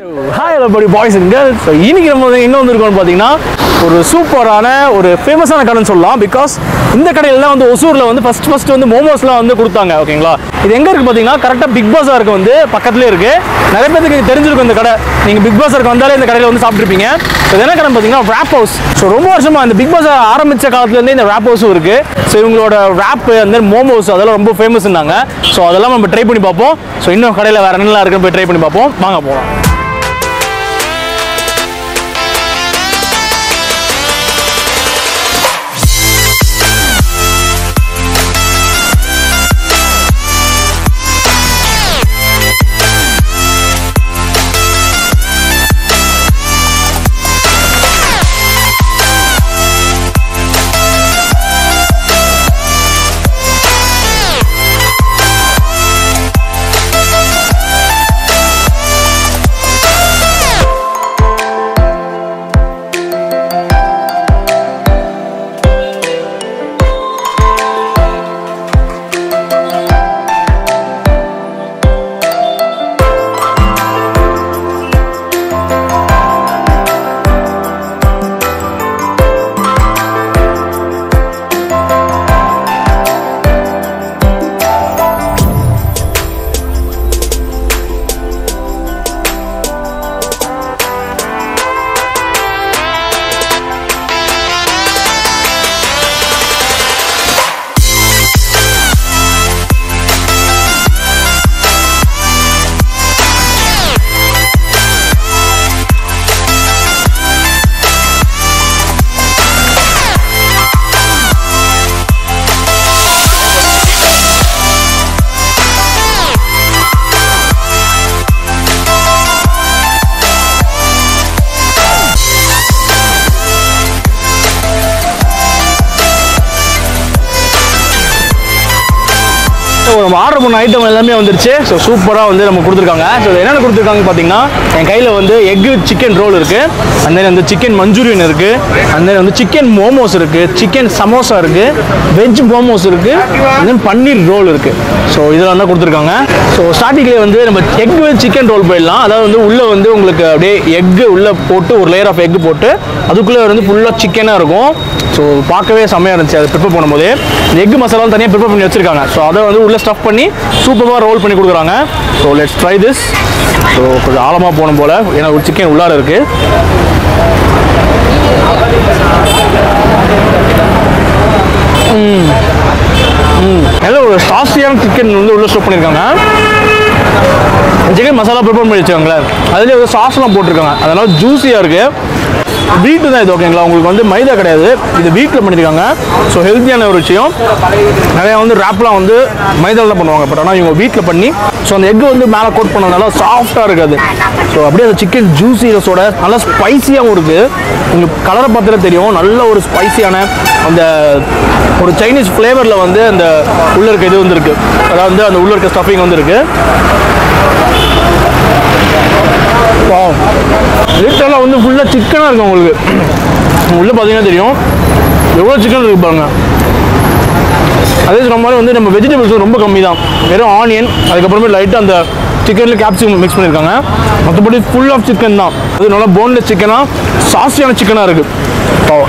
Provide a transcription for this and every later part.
Hi everybody boys and girls so இன்னைக்கு நம்ம வந்து எங்கே வந்திருக்கோம்னு பார்த்தீங்கன்னா ஒரு சூப்பரான ஒரு ஃபேமஸான கடைன்னு சொல்லலாம் பிகாஸ் இந்த கடையில் தான் வந்து ஒசூரில் வந்து ஃபஸ்ட் ஃபஸ்ட் வந்து மோமோஸ்லாம் வந்து கொடுத்தாங்க ஓகேங்களா இது எங்கே இருக்குது பார்த்தீங்கன்னா கரெக்டாக பிக் பாஸாருக்கு வந்து பக்கத்துலேயே இருக்குது நிறைய பேருக்கு இது தெரிஞ்சிருக்கும் இந்த கடை நீங்கள் பிக் பாஸாருக்கு வந்தாலே இந்த கடையில் வந்து சாப்பிட்ருப்பீங்க ஸோ இது என்ன கடை பார்த்தீங்கன்னா ரேப் ஹவுஸ் ஸோ ரொம்ப வருஷமாக இந்த பிக் பாஸ் ஆரம்பித்த காலத்துலேருந்தே இந்த ரேப் ஹவுஸும் இருக்குது ஸோ இவங்களோட ரேப் அந்த மோமோஸ் அதெல்லாம் ரொம்ப ஃபேமஸ்னாங்க ஸோ அதெல்லாம் நம்ம ட்ரை பண்ணி பார்ப்போம் ஸோ இன்னும் கடையில் வேறு என்னெல்லாம் இருக்குன்னு போய் ட்ரை பண்ணி பார்ப்போம் வாங்க போகலாம் ஸோ நம்ம ஆர்டர் பண்ண ஐட்டம் எல்லாமே வந்துருச்சு ஸோ சூப்பராக வந்து நம்ம கொடுத்துருக்காங்க ஸோ என்னென்ன கொடுத்துருக்காங்க பார்த்தீங்கன்னா என் கையில் வந்து எக்கு சிக்கன் ரோல் இருக்குது அந்த வந்து சிக்கன் மஞ்சூரியன் இருக்குது அந்த வந்து சிக்கன் மோமோஸ் இருக்குது சிக்கன் சமோசா இருக்குது வெஜ் மோமோஸ் இருக்குது தென் பன்னீர் ரோல் இருக்குது ஸோ இதெல்லாம் தான் கொடுத்துருக்காங்க ஸோ ஸ்டார்டிங்லேயே வந்து நம்ம எக் சிக்கன் ரோல் போயிடலாம் அதாவது வந்து உள்ளே வந்து உங்களுக்கு அப்படியே எக்கு உள்ளே போட்டு ஒரு லேயர் ஆஃப் எக் போட்டு அதுக்குள்ளே வந்து ஃபுல்லாக சிக்கனாக இருக்கும் ஸோ பார்க்கவே செம்மையாக இருந்துச்சு அதை ப்ரிப்பேர் பண்ணும்போது எக் மசாலாவும் தனியாக ப்ரிப்பேர் பண்ணி வச்சிருக்காங்க ஸோ அதை வந்து உள்ளே ஸ்டஃப் பண்ணி சூப்பராக ரோல் பண்ணி கொடுக்குறாங்க so let's try this so கொஞ்சம் ஆழமாக போகணும் போல் ஏன்னா ஒரு சிக்கன் உள்ளார இருக்குது நல்ல ஒரு சாஸ்தியான சிக்கன் வந்து உள்ளே ஸ்டோப் பண்ணியிருக்காங்க சிக்கன் மசாலா ப்ரிப்பேர் பண்ணி வச்சுக்கோங்களேன் அதுலேயே வந்து சாஸ்லாம் போட்டிருக்காங்க அதனால ஜூஸியாக இருக்குது வீட்டு தான் இது ஓகேங்களா உங்களுக்கு வந்து மைதா கிடையாது இது வீட்டில் பண்ணியிருக்காங்க ஸோ ஹெல்த்தியான ஒரு விஷயம் நிறையா வந்து ரேப்லாம் வந்து மைதாவில் தான் பண்ணுவாங்க பட் ஆனால் இவங்க வீட்டில் பண்ணி ஸோ அந்த எக் வந்து மேலே கோட் பண்ணதுனால சாஃப்டாக இருக்காது ஸோ அப்படியே அந்த சிக்கன் ஜூஸினஸோட நல்லா ஸ்பைசியாகவும் இருக்குது உங்களுக்கு கலரை பார்த்தாலே தெரியும் நல்ல ஒரு ஸ்பைசியான அந்த ஒரு சைனீஸ் ஃப்ளேவரில் வந்து அந்த உள்ள இருக்க இது வந்து இருக்குது அதாவது வந்து அந்த உள்ள இருக்க ஸ்டஃபிங் வந்து இருக்குது லிட்டரில் வந்து ஃபுல்லாக சிக்கனாக இருக்கும் உங்களுக்கு உள்ளே பார்த்தீங்கன்னா தெரியும் எவ்வளோ சிக்கன் இருக்கு பாருங்க அதே சொன்ன மாதிரி வந்து நம்ம வெஜிடபிள்ஸ் ரொம்ப கம்மி தான் வெறும் ஆனியன் அதுக்கப்புறமே லைட்டாக அந்த சிக்கனில் கேப்சிகம் மிக்ஸ் பண்ணியிருக்காங்க மற்றபடி ஃபுல் ஆஃப் சிக்கன் தான் அது நல்லா போன்லெஸ் சிக்கனாக சாஸ்தியான சிக்கனாக இருக்குது பாவம்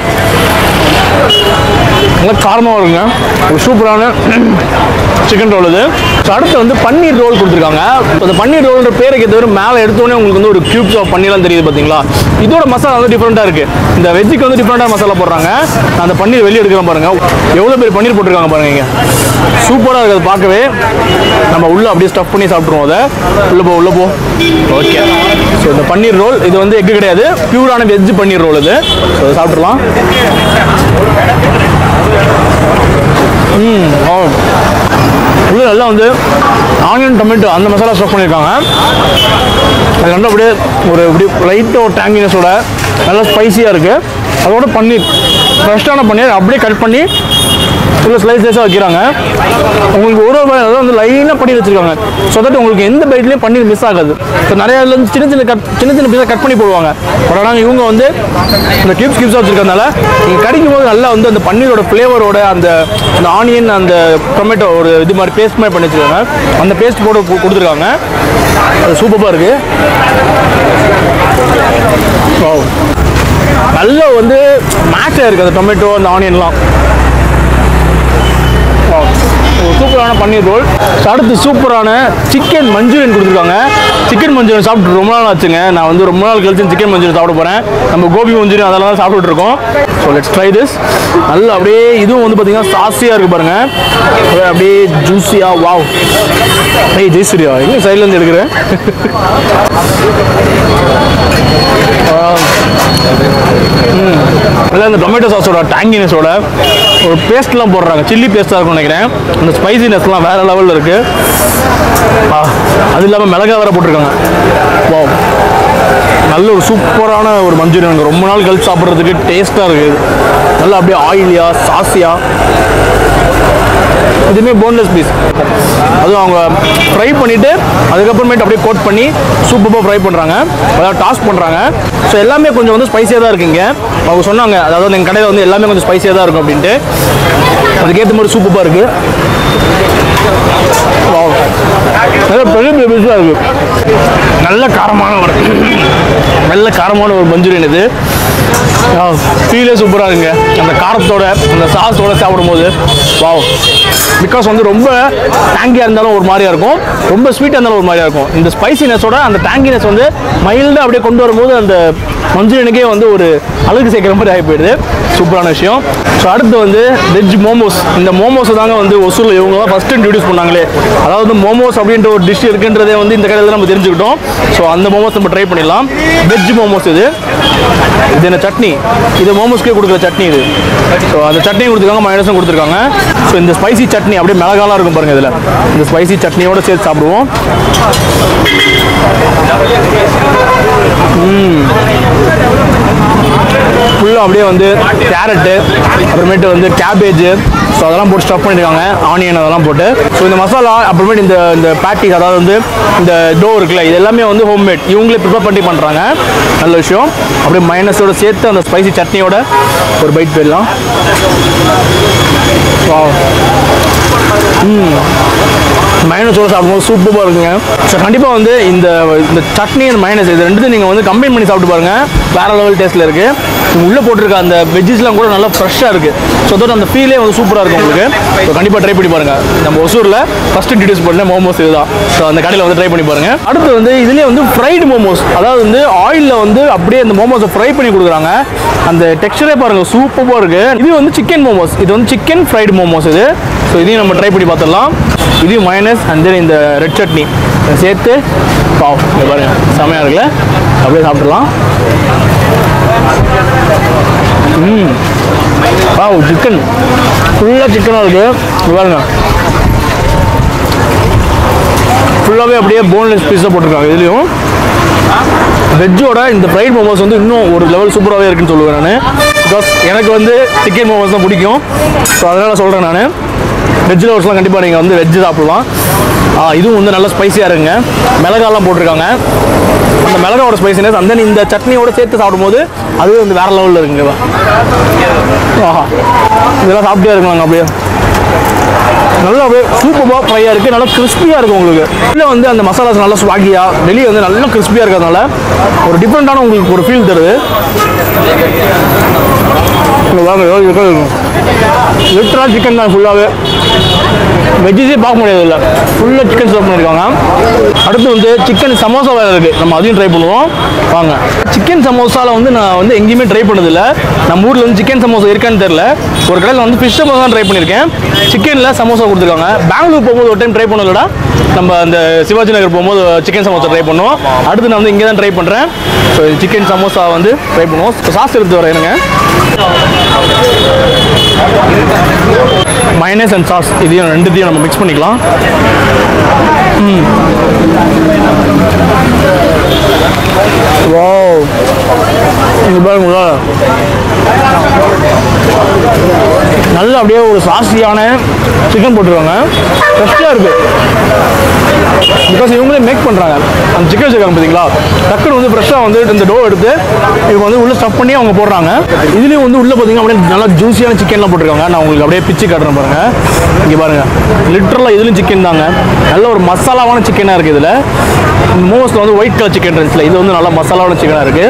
நல்லா காரமாக வருங்க ஒரு சூப்பரான சிக்கன் ரோல் இது ஸோ அடுத்து வந்து பன்னீர் ரோல் கொடுத்துருக்காங்க அந்த பன்னீர் ரோல்ன்ற பேருக்கு தவிர மேலே எடுத்தோடனே உங்களுக்கு வந்து ஒரு க்யூப்ஸ் ஆஃப் பன்னீர்லாம் தெரியுது பார்த்தீங்களா இதோட மசாலா வந்து டிஃப்ரெண்ட்டாக இருக்குது இந்த வெஜ்ஜுக்கு வந்து டிஃப்ரெண்ட்டாக மசாலா போடுறாங்க நான் அந்த பன்னீர் வெளியே எடுக்கிறேன் பாருங்க எவ்வளோ பேர் பன்னீர் போட்டிருக்காங்க பாருங்க இங்க சூப்பராக இருக்குது பார்க்கவே நம்ம உள்ளே அப்படியே ஸ்டஃப் பண்ணி சாப்பிட்ருவோம் அதை உள்ளே போ உள்ளே போ ஓகே ஸோ இந்த பன்னீர் ரோல் இது வந்து எக்கு கிடையாது பியூரான வெஜ் பன்னீர் ரோல் இது ஸோ அதை சாப்பிட்றலாம் ம் ஆ உள்ள நல்லா வந்து ஆனியன் டொமேட்டோ அந்த மசாலா ஸ்டஃப் பண்ணியிருக்காங்க அது நல்லா அப்படியே ஒரு இப்படி லைட்டாக ஒரு டேங்கினஸோட நல்லா ஸ்பைசியாக இருக்குது அதோட பன்னீர் ஃப்ரெஷ்ஷான பன்னீர் அப்படியே கட் பண்ணி உள்ள ஸ்லைஸ் ஸ்லைஸாக வைக்கிறாங்க உங்களுக்கு ஒரு ஒரு அதாவது வந்து லைனாக பண்ணி வச்சிருக்காங்க ஸோ தட் உங்களுக்கு எந்த பைட்லேயும் பன்னீர் மிஸ் ஆகாது ஸோ நிறைய இதுல இருந்து சின்ன சின்ன கட் சின்ன சின்ன பீஸாக கட் பண்ணி போடுவாங்க பட் ஆனால் இவங்க வந்து இந்த கியூப்ஸ் கியூப்ஸாக வச்சிருக்கறதுனால நீங்கள் கடிக்கும் போது நல்லா வந்து அந்த பன்னீரோட ஃப்ளேவரோட அந்த அந்த ஆனியன் அந்த டொமேட்டோ ஒரு இது மாதிரி பேஸ்ட் மாதிரி பண்ணி வச்சிருக்காங்க அந்த பேஸ்ட் போட்டு கு- கொடுத்துருக்காங்க அது சூப்பராக இருக்குது Wow. நல்ல வந்து மேட்சாக இருக்குது அந்த டொமேட்டோ அந்த ஆனியன்லாம் Wow. ஒரு சூப்பரான பன்னீர் ரோல் அடுத்து சூப்பரான சிக்கன் மஞ்சூரியன் கொடுத்துருக்காங்க சிக்கன் மஞ்சூரியன் சாப்பிட்டு ரொம்ப நாள் ஆச்சுங்க நான் வந்து ரொம்ப நாள் கழிச்சு சிக்கன் மஞ்சூரியன் சாப்பிட போகிறேன் நம்ம கோபி மஞ்சூரியன் அதெல்லாம் தான் சாப்பிட்டுட்டு இருக்கோம் ஸோ லெட்ஸ் ட்ரை திஸ் நல்லா அப்படியே இதுவும் வந்து பார்த்தீங்கன்னா சாஸியாக இருக்குது பாருங்க அப்படியே- அப்படியே ஜூஸியாக வாவ் ஏய் ஜெய்சூரியா எங்கே சைட்லேருந்து எடுக்கிறேன் இல்லை இந்த டொமேட்டோ சாஸோட டேங்கினஸோட ஒரு பேஸ்ட்லாம் போடுறாங்க சில்லி பேஸ்ட்டாக இருக்கும்னு நினைக்கிறேன் அந்த ஸ்பைசினஸ்லாம் வேறு லெவலில் இருக்குது அது இல்லாமல் மிளகா வேற போட்டிருக்காங்க வாவ் நல்ல ஒரு சூப்பரான ஒரு மஞ்சூரியன் எனக்கு ரொம்ப நாள் கழிச்சு சாப்பிட்றதுக்கு டேஸ்ட்டாக இருக்குது நல்லா அப்படியே ஆயிலியாக சாஸியாக இதுவுமே போன்லெஸ் பீஸ் அதுவும் அவங்க ஃப்ரை பண்ணிவிட்டு அதுக்கப்புறமேட்டு அப்படியே கோட் பண்ணி சூப்பராக ஃப்ரை பண்ணுறாங்க அதாவது டாஸ் பண்ணுறாங்க ஸோ எல்லாமே கொஞ்சம் வந்து ஸ்பைசியாக தான் இருக்குங்க அவங்க சொன்னாங்க அதாவது எங்கள் கடையில் வந்து எல்லாமே கொஞ்சம் ஸ்பைசியாக தான் இருக்கும் அப்படின்ட்டு அதுக்கேற்ற மாதிரி சூப்பராக இருக்குது Wow. நல்ல பெரிய பெரிய பீஸாக இருக்குது நல்ல காரமான ஒரு நல்ல காரமான ஒரு மஞ்சூரியன் இது ஃபீலே சூப்பராக இருக்குங்க அந்த காரத்தோட அந்த சாஸோட சாப்பிடும்போது வாவ் பிகாஸ் வந்து ரொம்ப டேங்கியாக இருந்தாலும் ஒரு மாதிரியா இருக்கும் ரொம்ப ஸ்வீட்டாக இருந்தாலும் ஒரு மாதிரியா இருக்கும் இந்த ஸ்பைசினஸோட அந்த டேங்கினஸ் வந்து மைல்டாக அப்படியே கொண்டு வரும்போது அந்த மஞ்சூரியனுக்கே வந்து ஒரு அழகு சேர்க்குற மாதிரி ஆகி போயிடுது சூப்பரான விஷயம் ஸோ அடுத்து வந்து வெஜ் மோமோஸ் இந்த மோமோஸ் தாங்க வந்து ஒசூரில் இவங்க தான் ஃபஸ்ட்டு இன்ட்ரடியூஸ் பண்ணாங்களே அதாவது மோமோஸ் அப்படின்ற ஒரு டிஷ் இருக்குன்றதே வந்து இந்த கடையில் தான் நம்ம தெரிஞ்சுக்கிட்டோம் ஸோ அந்த மோமோஸ் நம்ம ட்ரை பண்ணிடலாம் வெஜ் மோமோஸ் இது இது என்ன சட்னி இது மோமோஸ்க்கே கொடுக்குற சட்னி இது ஸோ அந்த சட்னி கொடுத்துருக்காங்க மயனஸும் கொடுத்துருக்காங்க ஸோ இந்த ஸ்பைசி சட்னி அப்படியே மிளகாலாம் இருக்கும் பாருங்க இதில் இந்த ஸ்பைசி சட்னியோட சேர்த்து சாப்பிடுவோம் ஃபுல்லாக அப்படியே வந்து கேரட்டு அப்புறமேட்டு வந்து கேபேஜ் ஸோ அதெல்லாம் போட்டு ஸ்டஃப் பண்ணியிருக்காங்க ஆனியன் அதெல்லாம் போட்டு ஸோ இந்த மசாலா அப்புறமேட்டு இந்த இந்த பேட்டிஸ் அதாவது வந்து இந்த டோ இருக்குல்ல இது எல்லாமே வந்து ஹோம்மேட் இவங்களே ப்ரிப்பேர் பண்ணி பண்ணுறாங்க நல்ல விஷயம் அப்படியே மைனஸோட சேர்த்து அந்த ஸ்பைசி சட்னியோட ஒரு பைட் போயிடலாம் Wow. மைனஸோட சாப்பிடும்போது சூப்பராக இருக்குங்க ஸோ கண்டிப்பாக வந்து இந்த இந்த சட்னி அண்ட் மைனஸ் இது ரெண்டுத்தையும் நீங்கள் வந்து கம்பைன் பண்ணி சாப்பிட்டு பாருங்கள் வேற லெவல் டேஸ்ட்டில் இருக்குது உள்ளே போட்டிருக்க அந்த வெஜ்ஜஸ்லாம் கூட நல்லா ஃப்ரெஷ்ஷாக இருக்குது ஸோ அதோட அந்த ஃபீலே வந்து சூப்பராக இருக்கும் உங்களுக்கு ஸோ கண்டிப்பாக ட்ரை பண்ணி பாருங்கள் நம்ம ஒசூரில் ஃபஸ்ட் இன்ட்ரடியூஸ் பண்ண மோமோஸ் இதுதான் ஸோ அந்த கடையில் வந்து ட்ரை பண்ணி பாருங்கள் அடுத்து வந்து இதுலேயே வந்து ஃப்ரைடு மோமோஸ் அதாவது வந்து ஆயிலில் வந்து அப்படியே அந்த மோமோஸை ஃப்ரை பண்ணி கொடுக்குறாங்க அந்த டெக்ஸ்டரே பாருங்கள் சூப்பராக இருக்குது இது வந்து சிக்கன் மோமோஸ் இது வந்து சிக்கன் ஃப்ரைடு மோமோஸ் இது ஸோ இதையும் நம்ம ட்ரை பண்ணி பார்த்துடலாம் இதையும் மைனஸ் அண்ட் தென் இந்த ரெட் சட்னி இதை சேர்த்து பாவ் இங்க பாருங்க செமையாக இருக்குல்ல அப்படியே சாப்பிட்றலாம் ம் பாவ் சிக்கன் ஃபுல்லாக சிக்கனாக இருக்குது இங்க பாருங்க ஃபுல்லாகவே அப்படியே போன்லெஸ் பீஸாக போட்டிருக்காங்க இதுலேயும் வெஜ்ஜோட இந்த ஃப்ரைட் மோமோஸ் வந்து இன்னும் ஒரு லெவல் சூப்பராகவே இருக்குன்னு சொல்லுவேன் நான் பிகாஸ் எனக்கு வந்து சிக்கன் மோமோஸ் தான் பிடிக்கும் ஸோ அதனால் சொல்கிறேன் நான் வெஜ் லவர்ஸ்லாம் கண்டிப்பாக நீங்கள் வந்து வெஜ்ஜு சாப்பிடலாம் ஆ, இதுவும் வந்து நல்லா ஸ்பைசியாக இருக்குங்க மிளகாலாம் போட்டிருக்காங்க அந்த மிளகாவோட ஸ்பைசினஸ் அந்த இந்த சட்னியோட சேர்த்து சாப்பிடும்போது அது வந்து வேறு லெவலில் இருக்குங்க ஆஹா இதெல்லாம் சாப்பிட்டே இருக்கலாங்க அப்படியே நல்லா அப்படியே சூப்பராக ஃப்ரையாக இருக்குது நல்லா கிறிஸ்பியாக இருக்கும் உங்களுக்கு உள்ளே வந்து அந்த மசாலாஸ் நல்லா ஸ்வாகியாக வெளியே வந்து நல்லா கிறிஸ்பியாக இருக்கிறதுனால ஒரு டிஃப்ரெண்ட்டான உங்களுக்கு ஒரு ஃபீல் தருது இங்க வாங்க எவ்வளோ இருக்கும் லிட்டராக சிக்கன் தான் ஃபுல்லாகவே வெஜ்ஜஸே பார்க்க முடியாது இல்லை ஃபுல்லாக சிக்கன் சர்வ் பண்ணியிருக்காங்க அடுத்து வந்து சிக்கன் சமோசா வேறு இருக்குது நம்ம அதையும் ட்ரை பண்ணுவோம் வாங்க சிக்கன் சமோசாவில் வந்து நான் வந்து எங்கேயுமே ட்ரை பண்ணதில்ல நம்ம ஊரில் வந்து சிக்கன் சமோசா இருக்கான்னு தெரில ஒரு கடையில் வந்து ஃபிஷ் சமோசா தான் ட்ரை பண்ணியிருக்கேன் சிக்கனில் சமோசா கொடுத்துருக்காங்க பெங்களூர் போகும்போது ஒரு டைம் ட்ரை பண்ணலடா நம்ம அந்த சிவாஜி நகர் போகும்போது சிக்கன் சமோசா ட்ரை பண்ணோம் அடுத்து நான் வந்து இங்கே தான் ட்ரை பண்ணுறேன் ஸோ சிக்கன் சமோசா வந்து ட்ரை பண்ணுவோம் சாஸ் எடுத்து வரேன் எனக்கு மைனஸ் அண்ட் சாஸ் இதையும் ரெண்டுத்தையும் நம்ம மிக்ஸ் பண்ணிக்கலாம் வா இங்கே பாருங்க நல்லா அப்படியே ஒரு சாசியான சிக்கன் போட்டுருவாங்க ஃப்ரெஷ்ஷாக இருக்குது பிகாஸ் இவங்களே மேக் பண்ணுறாங்க அந்த சிக்கன் வச்சுருக்காங்க பார்த்தீங்களா டக்குனு வந்து ஃப்ரெஷ்ஷாக வந்து இந்த டோ எடுத்து இவங்க வந்து உள்ளே ஸ்டஃப் பண்ணி அவங்க போடுறாங்க இதுலேயும் வந்து உள்ளே பார்த்தீங்கன்னா அப்படியே நல்லா ஜூஸியான சிக்கன்லாம் போட்டிருக்காங்க நான் உங்களுக்கு அப்படியே பிச்சு காட்டுறேன் பாருங்க இங்கே பாருங்க லிட்டரலாக இதுலையும் சிக்கன் தாங்க நல்ல ஒரு மசாலாவான சிக்கனாக இருக்குது இதில் மோஸ்ட்டில் வந்து ஒயிட் கலர் சிக்கன் இருந்துச்சுல இது வந்து நல்லா மசாலாவான சிக்கனாக இருக்குது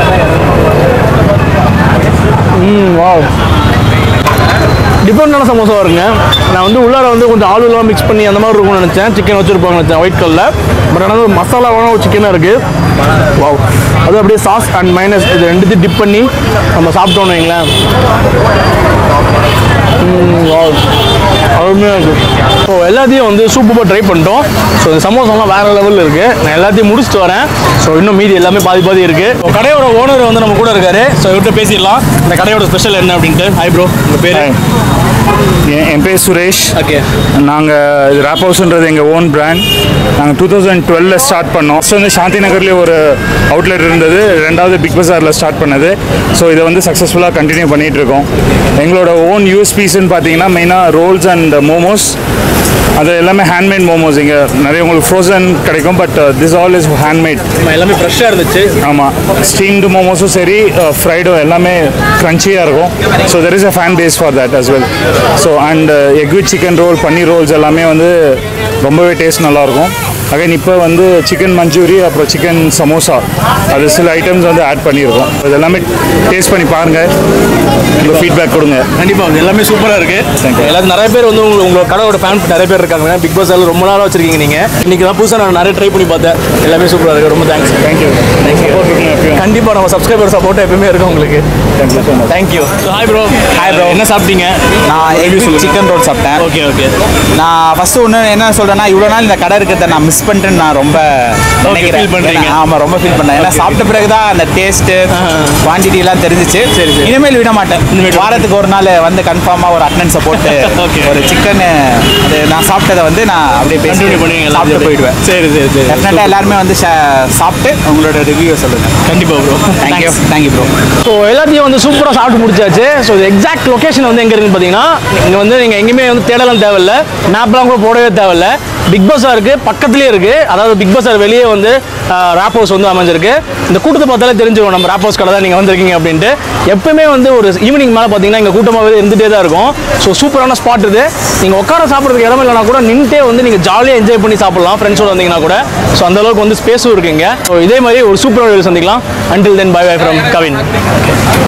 ம் வா டிஃப்ரெண்டான சமோசா வருங்க நான் வந்து உள்ளார வந்து கொஞ்சம் ஆளுலாம் மிக்ஸ் பண்ணி அந்த மாதிரி இருக்கும்னு நினச்சேன் சிக்கன் வச்சுருப்பாங்க நினச்சேன் ஒயிட் கலரில் பட் ஆனால் ஒரு மசாலாவான ஒரு சிக்கனாக இருக்குது வாவ் அது அப்படியே சாஸ் அண்ட் மைனஸ் இது ரெண்டுத்தையும் டிப் பண்ணி நம்ம சாப்பிட்டோம்னு வைங்களேன் ம், வாவ் அருமையாக இருக்குது ஸோ எல்லாத்தையும் வந்து சூப்பராக ட்ரை பண்ணிட்டோம் ஸோ இந்த சமோசாலாம் வேறு லெவலில் இருக்குது நான் எல்லாத்தையும் முடிச்சுட்டு வரேன் ஸோ இன்னும் மீதி எல்லாமே பாதி பாதி இருக்குது கடையோட ஓனர் வந்து நம்ம கூட இருக்காரு ஸோ இவர்கிட்ட பேசிடலாம் இந்த கடையோட ஸ்பெஷல் என்ன அப்படின்ட்டு ஹாய் ப்ரோ உங்கள் பேர் Hi. என் என் பேர் சுரேஷ் ஓகே நாங்கள் இது ரேப் ஹவுஸ்ன்றது எங்கள் ஓன் பிராண்ட் நாங்கள் டூ தௌசண்ட் டுவெல்ல ஸ்டார்ட் பண்ணோம் ஃபஸ்ட் வந்து சாந்தி நகர்லேயே ஒரு அவுட்லெட் இருந்தது ரெண்டாவது பிக் பஸாரில் ஸ்டார்ட் பண்ணது ஸோ இதை வந்து சக்ஸஸ்ஃபுல்லாக கண்டினியூ பண்ணிகிட்டு இருக்கோம் எங்களோட ஓன் யூஎஸ்பிஸ்ன்னு பார்த்தீங்கன்னா மெயினாக ரோல்ஸ் அண்ட் மோமோஸ் அது எல்லாமே ஹேண்ட்மேட் மோமோஸ் இங்கே நிறைய உங்களுக்கு ஃப்ரோசன் கிடைக்கும் but this all is handmade எல்லாமே ஃப்ரெஷ்ஷாக இருந்துச்சு ஆமாம் ஸ்டீம்டு மோமோஸும் சரி ஃப்ரைடும் எல்லாமே க்ரன்ச்சியாக இருக்கும் so there is a fan base for that as well so and egg with chicken roll paneer rolls எல்லாமே வந்து ரொம்பவே டேஸ்ட் நல்லாயிருக்கும் அகைன் இப்போ வந்து சிக்கன் மஞ்சூரி அப்புறம் சிக்கன் சமோசா அது சில ஐட்டம்ஸ் வந்து ஆட் பண்ணியிருக்கோம் இது எல்லாமே டேஸ்ட் பண்ணி பாருங்கள் உங்கள் ஃபீட்பேக் கொடுங்க கண்டிப்பாக இது எல்லாமே சூப்பராக இருக்கு எல்லாரும் நிறைய பேர் வந்து உங்களுக்கு உங்களோட கடையோட ஃபேன் நிறைய பேர் இருக்காங்க பிக் பாஸ் எல்லாம் ரொம்ப நாளாக வச்சிருக்கீங்க நீங்கள் இன்னைக்கு தான் புதுசாக நான் நிறைய ட்ரை பண்ணி பார்த்தேன் எல்லாமே சூப்பராக இருக்கு ரொம்ப தேங்க்ஸ் தேங்க்யூ தேங்க்யூ கண்டிப்பாக நம்ம சப்ஸ்கிரைபர் சப்போர்ட் எப்பவுமே இருக்கும் உங்களுக்கு thank you so much thank you hi bro hi bro என்ன சாப்பிட்டீங்க நான் எக் சிக்கன் ரோல் சாப்பிட்டேன் ஓகே ஓகே நான் ஃபர்ஸ்ட் ஒன்று என்ன சொல்றேன்னா இவ்வளோ நாள் இந்த கடை இருக்கிறத நான் மிஸ் பண்ணிட்டேன்னு நான் ரொம்ப நினைக்கிறேன் feel பண்றீங்க. ஏன்னா, ஆமா ரொம்ப ஃபீல் பண்ணேன் ஏன்னா சாப்பிட்ட பிறகு தான் அந்த டேஸ்ட்டு குவான்டிட்டி எல்லாம் தெரிஞ்சிச்சு சரி, சரி. இனிமேல் விட மாட்டேன் இனிமேல் வாரத்துக்கு ஒரு நாள் வந்து கன்ஃபார்மாக ஒரு அட்டனன்ஸை போட்டு Okay. ஒரு சிக்கன் அது நான் சாப்பிட்டதை வந்து நான் அப்படியே பேசி கண்டினியூ பண்ணுவீங்க சாப்பிட்டு போயிடுவேன் சரி சரி சரி டெஃபினட்டாக எல்லாருமே வந்து சா- சாப்பிட்டு உங்களோட ரிவ்யூ சொல்லுங்க கண்டிப்பாக bro thank you thank you bro so எல்லாத்தையும் வந்து சூப்பராக சாப்பிட்டு முடிச்சாச்சு ஸோ எக்ஸாக்ட் லொகேஷன் வந்து எங்கே இருக்குன்னு பார்த்தீங்கன்னா இங்கே வந்து நீங்கள் எங்கேயுமே வந்து தேடலாம் தேவையில்ல மேப்லாம் கூட போடவே தேவையில்ல பிக் பஸாருக்கு பக்கத்துலேயே இருக்குது அதாவது பிக் பஸார் வெளியே வந்து ரேப் ஹவுஸ் வந்து அமைஞ்சிருக்கு இந்த கூட்டத்தை பார்த்தாலே தெரிஞ்சிடும் நம்ம ரேப் ஹவுஸ் கடை தான் நீங்கள் வந்திருக்கீங்க அப்படின்ட்டு எப்பவுமே வந்து ஒரு ஈவினிங் மேலே பார்த்தீங்கன்னா இங்கே கூட்டமாகவே இருந்துகிட்டே தான் இருக்கும் ஸோ சூப்பரான ஸ்பாட் இது நீங்கள் உட்கார சாப்பிட்றதுக்கு இடம் இல்லைனா கூட நின்றுட்டே வந்து நீங்கள் ஜாலியாக என்ஜாய் பண்ணி சாப்பிடலாம் ஃப்ரெண்ட்ஸோட வந்தீங்கன்னா கூட ஸோ அந்த அளவுக்கு வந்து ஸ்பேஸும் இருக்குங்க ஸோ இதே மாதிரி ஒரு சூப்பரான சந்திக்கலாம் until then bye bye from Kavin